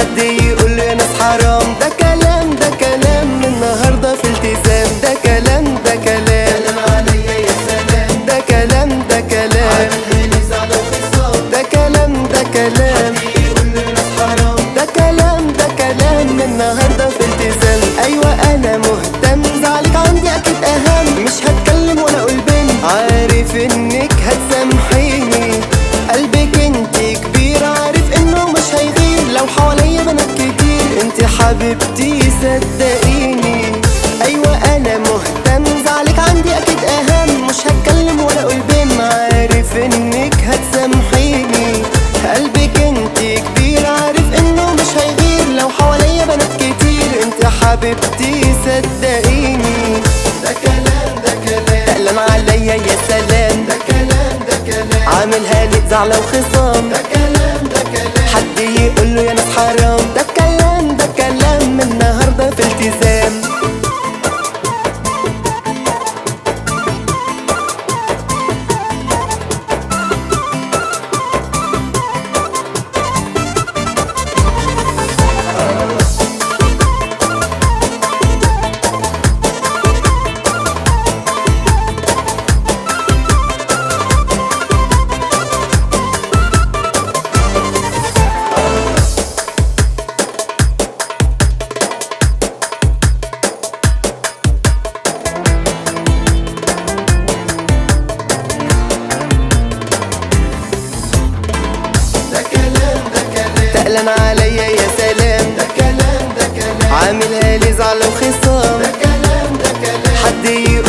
حد يقول لي ناس حرام ده كلام ده كلام النهارده في التزام ده كلام ده كلام كلام عليا يا سلام ده كلام ده كلام عامل زعل وخصام ده كلام ده كلام يقول لي ناس حرام ده كلام ده كلام النهارده في التزام ايوه انا مهتم زعلك عندي اكيد اهم مش هتكلم ولا اقول بين عارف انك هتسامحيني قلبك انت كبير عارف انه مش هيغير لو حواليا بنات كتير انت حبيبتي صدقيني ايوه انا مهتم زعلك عندي اكيد اهم مش هتكلم ولا اقول بين عارف انك هتسامحيني قلبك انت كبير عارف انه مش هيغير لو حواليا بنات كتير انت حبيبتي صدقيني ده كلام ده كلام تقلن عليا يا سلام ده كلام ده كلام عاملها لي زعلة وخصام ده كلام ده كلام حد يقول له يا ناس حرام ده كلام ده كلام النهارده في التزام ده كلام ده كلام تقلن عليا يا سلام ده كلام ده كلام عاملها لي زعلة وخصام ده كلام ده كلام حد يقول